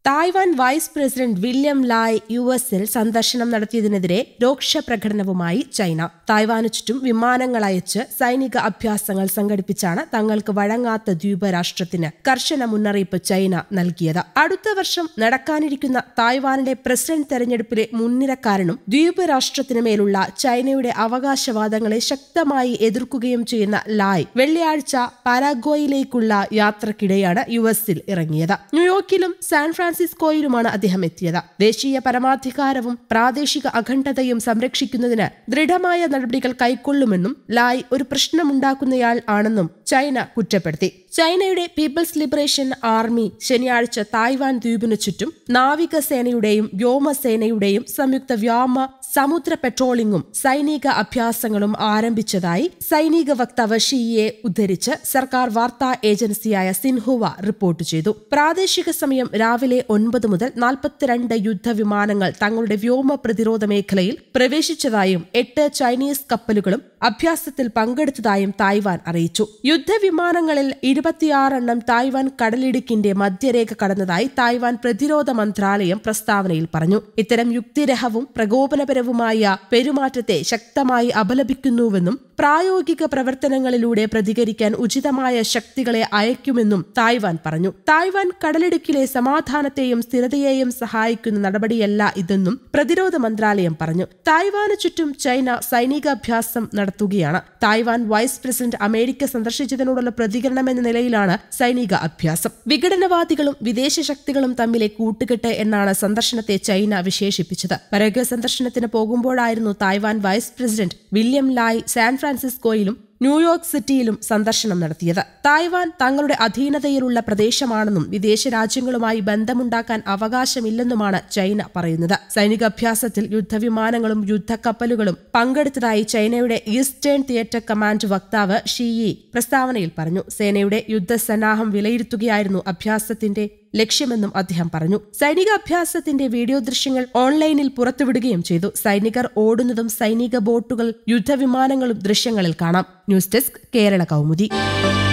Taiwan vice president William Lai U എസിൽ സന്ദർശനം നടത്തിയതിനെതിരെ രോക്ഷ പ്രകടനവുമായി China തായ്വാനു ചുറ്റും വിമാനങ്ങൾ അയച്ച് സൈനിക അഭ്യാസങ്ങൾ സംഘടിപ്പിച്ചാണ് തങ്ങൾക്ക് വഴങ്ങാത്ത ദ്വീപ് രാഷ്ട്രത്തിന് കർശന മുന്നറിയിപ്പ് ചൈന നൽകിയത് അടുത്ത വർഷം നടക്കാനിരിക്കുന്ന തായ്വാനിലെ പ്രസിഡന്റ് തെരഞ്ഞെടുപ്പിലെ മുൻനിരക്കാരനും ദ്വീപ് രാഷ്ട്രത്തിനു മേലുള്ള ചൈനയുടെ അവകാശവാദങ്ങളെ ശക്തമായി എതിർക്കുകയും ചെയ്യുന്ന ലായ് വെള്ളിയാഴ്ച പാരാഗ്വയിലേക്കുള്ള യാത്രക്കിടെയാണ് യു എസിൽ ഇറങ്ങിയത് ന്യൂയോർക്കിലും സാൻ ഫ്രാൻസിസ്കോയിലുമാണ് അദ്ദേഹം എത്തിയത് ദേശീയ പരമാധികാരവും പ്രാദേശിക അഖണ്ഡതയും സംരക്ഷിക്കുന്നതിന് ദൃഢമായ നടപടികൾ കൈക്കൊള്ളുമെന്നും ലായ് ഒരു പ്രശ്നമുണ്ടാക്കുന്നയാൾ ആണെന്നും ചൈന കുറ്റപ്പെടുത്തി ചൈനയുടെ പീപ്പിൾസ് ലിബറേഷൻ ആർമി ശനിയാഴ്ച തായ്വാൻ ദ്വീപിനു ചുറ്റും നാവികസേനയുടെയും വ്യോമസേനയുടെയും സംയുക്ത വ്യോമ സമുദ്ര പെട്രോളിംഗും സൈനിക അഭ്യാസങ്ങളും ആരംഭിച്ചതായി സൈനിക വക്താവ് ഷിയെ ഉദ്ധരിച്ച് സർക്കാർ വാർത്താ ഏജൻസിയായ സിൻഹുവ റിപ്പോർട്ട് ചെയ്തു പ്രാദേശിക സമയം രാവിലെ ഒൻപത് മുതൽ നാൽപ്പത്തിരണ്ട് യുദ്ധവിമാനങ്ങൾ തങ്ങളുടെ വ്യോമ പ്രതിരോധ മേഖലയിൽ പ്രവേശിച്ചതായും എട്ട് ചൈനീസ് കപ്പലുകളും അഭ്യാസത്തിൽ പങ്കെടുത്തതായും തായ്വാൻ അറിയിച്ചു യുദ്ധവിമാനങ്ങളിൽ ഇരുപത്തിയാറെണ്ണം തായ്വാൻ കടലിടുക്കിന്റെ മധ്യരേഖ കടന്നതായി തായ്വാൻ പ്രതിരോധ മന്ത്രാലയം പ്രസ്താവനയിൽ പറഞ്ഞു ഇത്തരം യുക്തിരഹവും പ്രകോപനപരവുമായ പെരുമാറ്റത്തെ ശക്തമായി അപലപിക്കുന്നുവെന്നും പ്രായോഗിക പ്രവർത്തനങ്ങളിലൂടെ പ്രതികരിക്കാൻ ഉചിതമായ ശക്തികളെ അയക്കുമെന്നും തായ്വാൻ പറഞ്ഞു തായ്വാൻ കടലിടുക്കിലെ സമാധാനത്തെയും സ്ഥിരതയെയും സഹായിക്കുന്ന നടപടിയല്ല ഇതെന്നും പ്രതിരോധ മന്ത്രാലയം പറഞ്ഞു തായ്വാന് ചുറ്റും ചൈന സൈനികാഭ്യാസം നടത്തുകയാണ് തായ്വാൻ വൈസ് പ്രസിഡന്റ് അമേരിക്ക സന്ദർശിച്ചതിനോടുള്ള പ്രതികരണം എന്ന നിലയിലാണ് സൈനിക അഭ്യാസം വിഘടനവാദികളും വിദേശ ശക്തികളും തമ്മിലെ കൂട്ടുകെട്ട് എന്നാണ് സന്ദർശനത്തെ ചൈന വിശേഷിപ്പിച്ചത് പരഗ്വ സന്ദർശനത്തിന് പോകുമ്പോഴായിരുന്നു Taiwan vice president William Lai San ഫ്രാൻസിസ്കോയിലും ന്യൂയോർക്ക് സിറ്റിയിലും സന്ദർശനം നടത്തിയത് തായ്വാൻ തങ്ങളുടെ അധീനതയിലുള്ള പ്രദേശമാണെന്നും വിദേശ രാജ്യങ്ങളുമായി ബന്ധമുണ്ടാക്കാൻ അവകാശമില്ലെന്നുമാണ് ചൈന പറയുന്നത് സൈനികാഭ്യാസത്തിൽ യുദ്ധവിമാനങ്ങളും യുദ്ധക്കപ്പലുകളും പങ്കെടുത്തതായി ചൈനയുടെ ഈസ്റ്റേൺ തിയേറ്റർ കമാൻഡ് വക്താവ് ഷിയി പ്രസ്താവനയിൽ പറഞ്ഞു സേനയുടെ യുദ്ധസന്നാഹം വിലയിരുത്തുകയായിരുന്നു അഭ്യാസത്തിന്റെ ലക്ഷ്യമെന്നും അദ്ദേഹം പറഞ്ഞു സൈനികാഭ്യാസത്തിന്റെ വീഡിയോ ദൃശ്യങ്ങൾ ഓൺലൈനിൽ പുറത്തുവിടുകയും ചെയ്തു സൈനികർ ഓടുന്നതും സൈനിക ബോട്ടുകൾ യുദ്ധവിമാനങ്ങളും ദൃശ്യങ്ങളിൽ കാണാം ന്യൂസ് ഡെസ്ക് കേരള കൗമുദി